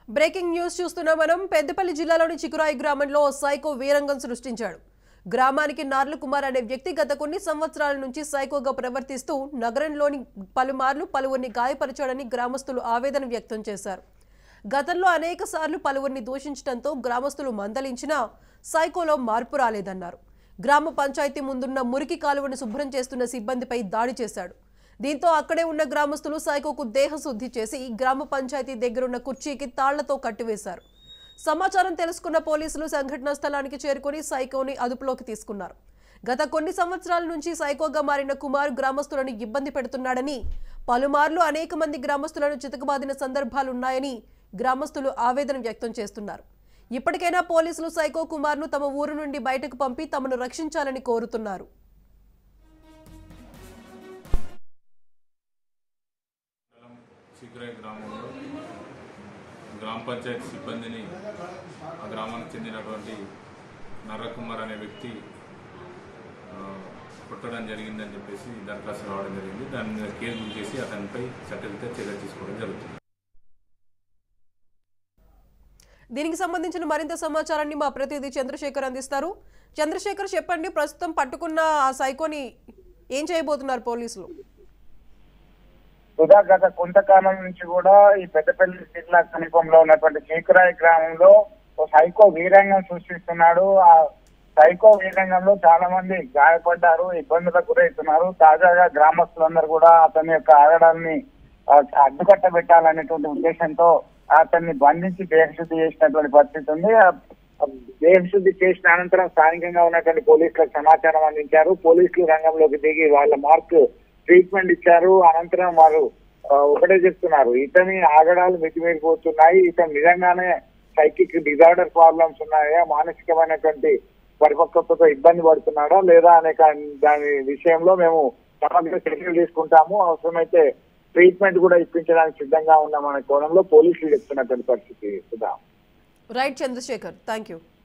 breaking news చూస్తున్న మనం పెద్దపల్లి జిల్లాలోని చికురాయి గ్రామంలో ఓ సైకో వీరంగం సృష్టించాడు గ్రామానికి నార్లు కుమార్ అనే వ్యక్తి గత కొన్ని సంవత్సరాల నుంచి సైకోగా ప్రవర్తిస్తూ నగరంలోని పలుమార్లు పలువురిని గాయపరిచాడని గ్రామస్తులు ఆవేదన వ్యక్తం చేశారు గతంలో అనేక సార్లు పలువురిని దూషించడంతో గ్రామస్తులు మందలించినా సైకోలో మార్పు రాలేదన్నారు గ్రామ పంచాయతీ ముందున్న మురికి కాలువను శుభ్రం చేస్తున్న సిబ్బందిపై దాడి చేశాడు దీంతో అక్కడే ఉన్న గ్రామస్తులు సైకోకు దేహశుద్ధి చేసి గ్రామ పంచాయతీ దగ్గరున్న కుర్చీకి తాళ్లతో కట్టివేశారు సమాచారం తెలుసుకున్న పోలీసులు సంఘటనా స్థలానికి చేరుకుని సైకోని అదుపులోకి తీసుకున్నారు గత కొన్ని సంవత్సరాల నుంచి సైకోగా మారిన కుమార్ గ్రామస్తులను ఇబ్బంది పెడుతున్నాడని పలుమార్లు అనేక మంది గ్రామస్తులను చితకబాదిన సందర్భాలున్నాయని గ్రామస్తులు ఆవేదన వ్యక్తం చేస్తున్నారు ఇప్పటికైనా పోలీసులు సైకో కుమార్ను తమ ఊరు నుండి బయటకు పంపి తమను రక్షించాలని కోరుతున్నారు మండలం చిగురాయి గ్రామంలో గ్రామ పంచాయతీ సిబ్బందిని ఆ గ్రామానికి చెందినటువంటి నర్రకుమార్ అనే వ్యక్తి ఆ, కొట్టడం జరిగిందని చెప్పేసి దరఖాస్తు రావడం జరిగింది దాని మీద కేసు బుక్ చేసి అతనిపై చట్టరీత్యా చర్య తీసుకోవడం జరుగుతుంది దీనికి సంబంధించిన మరింత సమాచారాన్ని మా ప్రతినిధి చంద్రశేఖర్ అందిస్తారు చంద్రశేఖర్ చెప్పండి ప్రస్తుతం పట్టుకున్న ఆ సైకోని ఏం చేయబోతున్నారు పోలీసులు సుధా గత కొంతకాలం నుంచి కూడా ఈ పెద్దపల్లి జిల్లా సమీపంలో ఉన్నటువంటి చీకురాయి గ్రామంలో ఓ సైకో వీరంగం సృష్టిస్తున్నాడు ఆ సైకో వీరంగంలో చాలా మంది గాయపడ్డారు ఇబ్బందులకు గురవుతున్నారు తాజాగా గ్రామస్తులందరూ కూడా అతని యొక్క ఆగడాన్ని ఆ, అడ్డుకట్ట పెట్టాలనేటువంటి ఉద్దేశంతో అతన్ని బంధించి దేహశుద్ధి చేసినటువంటి పరిస్థితి ఉంది ఆ దేహశుద్ధి చేసిన అనంతరం స్థానికంగా ఉన్నటువంటి పోలీసులకు సమాచారం అందించారు పోలీసులు రంగంలోకి దిగి వాళ్ళ మార్క్ ట్రీట్మెంట్ ఇచ్చారు అనంతరం వారు ఆ, ఒకటే చెప్తున్నారు ఇతని ఆగడాలు మితిమీరిపోతున్నాయి ఇతను నిజంగానే సైకిక్ డిజార్డర్ ప్రాబ్లమ్స్ ఉన్నాయా మానసికమైనటువంటి పరిపక్వతతో ఇబ్బంది పడుతున్నాడా లేదా అనే కా- దాని విషయంలో మేము సమగ్ర చర్యలు తీసుకుంటాము అవసరమైతే ట్రీట్మెంట్ కూడా ఇప్పించడానికి సిద్ధంగా ఉన్నామనే కోణంలో పోలీసులు చెప్తున్నటువంటి పరిస్థితి Sudha right Chandrasekhar thank you